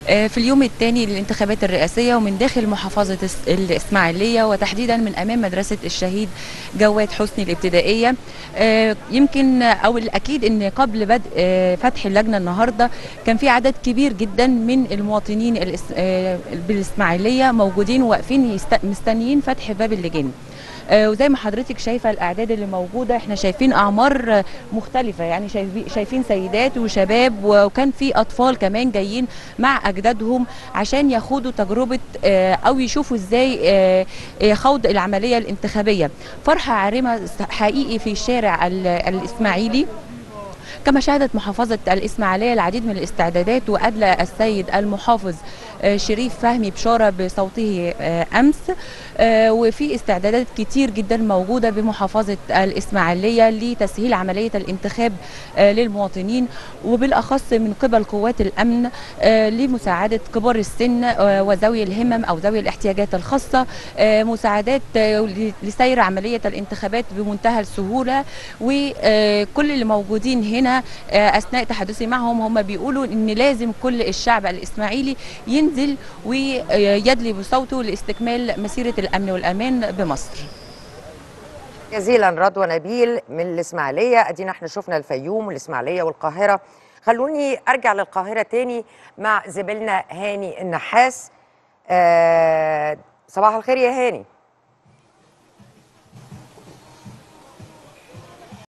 آه، في اليوم الثاني للانتخابات الرئاسية ومن داخل محافظة الس- الإسماعيلية وتحديدا من أمام مدرسة الشهيد جواد حسني الابتدائية آه، يمكن أو الأكيد أن قبل بدء آه، فتح اللجنة النهاردة كان في عدد كبير جدا من المواطنين الإس- آه، بالإسماعيلية موجودين واقفين يست- مستنيين فتح باب اللجان آه، وزي ما حضرتك شايفه الاعداد اللي موجوده احنا شايفين اعمار آه، مختلفه يعني شايفي- شايفين سيدات وشباب وكان في اطفال كمان جايين مع اجدادهم عشان يخوضوا تجربه آه، او يشوفوا ازاي آه، آه، خوض العمليه الانتخابيه فرحه عارمه حقيقي في الشارع ال- الاسماعيلي كما شهدت محافظة الإسماعيلية العديد من الاستعدادات وأدلى السيد المحافظ آه، شريف فهمي بشارة بصوته آه، أمس آه، وفي استعدادات كتير جدا موجودة بمحافظة الإسماعيلية لتسهيل عملية الانتخاب آه، للمواطنين وبالأخص من قبل قوات الأمن آه، لمساعدة كبار السن آه، وذوي الهمم أو ذوي الاحتياجات الخاصة آه، مساعدات آه، لسير عملية الانتخابات بمنتهى السهولة وكل اللي موجودين هنا آه، اثناء تحدثي معهم هم بيقولوا ان لازم كل الشعب الاسماعيلي ينزل ويدلي بصوته لاستكمال مسيره الامن والامان بمصر جزيلا رضوى نبيل من الإسماعيلية أدينا احنا شفنا الفيوم والإسماعيلية والقاهرة خلوني أرجع للقاهرة تاني مع زميلنا هاني النحاس آه صباح الخير يا هاني